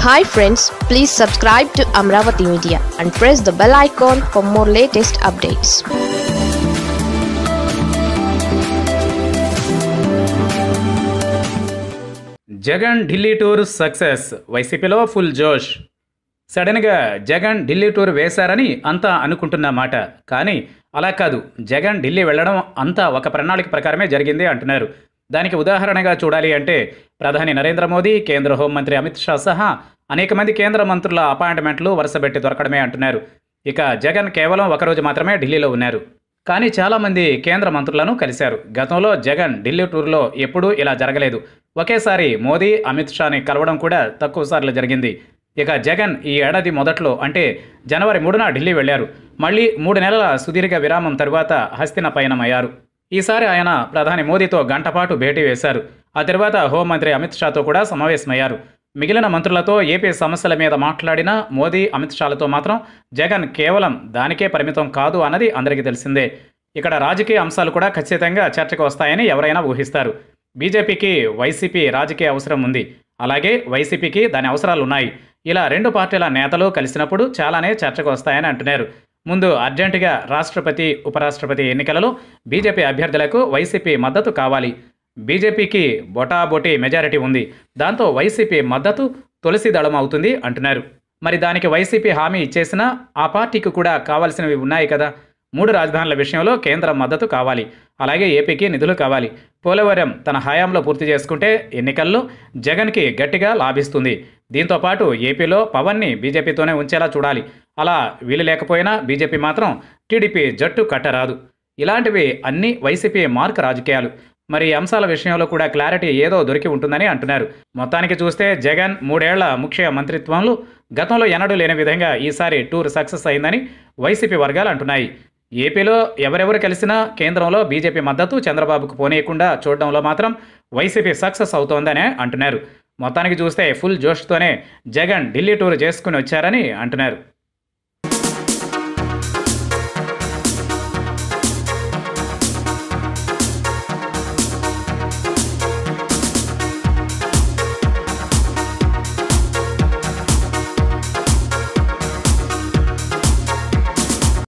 hi friends please subscribe to Amaravati media and press the bell icon for more latest updates Jagan Delhi tour success వైసీపీలో full జోష్ సడన్గా Jagan Delhi tour వేశారని అంతా అనుకుంటున్న మాట కానీ అలా కాదు జగన్ ఢిల్లీ వెళ్ళడం అంతా ఒక ప్రణాళిక ప్రకారమే జరిగింది అంటున్నారు దానికి ఉదాహరణగా చూడాలి అంటే ప్రధాని నరేంద్ర మోదీ కేంద్ర హోంమంత్రి అమిత్ షా సహా అనేక మంది కేంద్ర మంత్రుల అపాయింట్మెంట్లు వరుసపెట్టి దొరకడమే అంటున్నారు ఇక జగన్ కేవలం ఒకరోజు మాత్రమే ఢిల్లీలో ఉన్నారు కానీ చాలామంది కేంద్ర మంత్రులను కలిశారు గతంలో జగన్ ఢిల్లీ టూర్లో ఎప్పుడూ ఇలా జరగలేదు ఒకేసారి మోదీ అమిత్ షాని కలవడం కూడా తక్కువ సార్లు జరిగింది ఇక జగన్ ఈ ఏడాది మొదట్లో అంటే జనవరి మూడున ఢిల్లీ వెళ్లారు మళ్ళీ మూడు నెలల సుదీర్ఘ విరామం తరువాత హస్తిన పయనమయ్యారు ఈసారి ఆయన ప్రధాని మోదీతో గంటపాటు భేటీ వేశారు ఆ తర్వాత హోంమంత్రి అమిత్ షాతో కూడా సమావేశమయ్యారు మిగిలిన మంత్రులతో ఏపీ సమస్యల మీద మాట్లాడిన మోదీ అమిత్ షాలతో మాత్రం జగన్ కేవలం దానికే పరిమితం కాదు అన్నది అందరికీ తెలిసిందే ఇక్కడ రాజకీయ అంశాలు కూడా ఖచ్చితంగా చర్చకు వస్తాయని ఎవరైనా ఊహిస్తారు బీజేపీకి వైసీపీ రాజకీయ అవసరం ఉంది అలాగే వైసీపీకి దాని అవసరాలు ఉన్నాయి ఇలా రెండు పార్టీల నేతలు కలిసినప్పుడు చాలానే చర్చకు వస్తాయని అంటున్నారు ముందు అర్జెంటుగా రాష్ట్రపతి ఉపరాష్ట్రపతి ఎన్నికలలో బీజేపీ అభ్యర్థులకు వైసీపీ మద్దతు కావాలి బీజేపీకి బొటాబొటి మెజారిటీ ఉంది దాంతో వైసీపీ మద్దతు తులసి దళం అవుతుంది అంటున్నారు మరి దానికి వైసీపీ హామీ ఇచ్చేసినా ఆ పార్టీకి కూడా కావాల్సినవి ఉన్నాయి కదా మూడు రాజధానుల విషయంలో కేంద్ర మద్దతు కావాలి అలాగే ఏపీకి నిధులు కావాలి పోలవరం తన హయాంలో పూర్తి చేసుకుంటే ఎన్నికల్లో జగన్కి గట్టిగా లాభిస్తుంది దీంతో పాటు ఏపీలో పవన్ని బీజేపీతోనే ఉంచేలా చూడాలి అలా వీలు లేకపోయినా బీజేపీ మాత్రం టీడీపీ జట్టు కట్టరాదు ఇలాంటివి అన్ని వైసీపీ మార్క్ రాజకీయాలు మరి ఈ అంశాల విషయంలో కూడా క్లారిటీ ఏదో దొరికి ఉంటుందని అంటున్నారు మొత్తానికి చూస్తే జగన్ మూడేళ్ల ముఖ్య మంత్రిత్వంలో గతంలో ఎన్నడూ లేని విధంగా ఈసారి టూర్ సక్సెస్ అయిందని వైసీపీ వర్గాలు అంటున్నాయి ఏపీలో ఎవరెవరు కలిసినా కేంద్రంలో బీజేపీ మద్దతు చంద్రబాబుకు పోనీయకుండా చూడడంలో మాత్రం వైసీపీ సక్సెస్ అవుతోందనే అంటున్నారు మొత్తానికి చూస్తే ఫుల్ జోష్తోనే జగన్ ఢిల్లీ టూర్ చేసుకుని వచ్చారని అంటున్నారు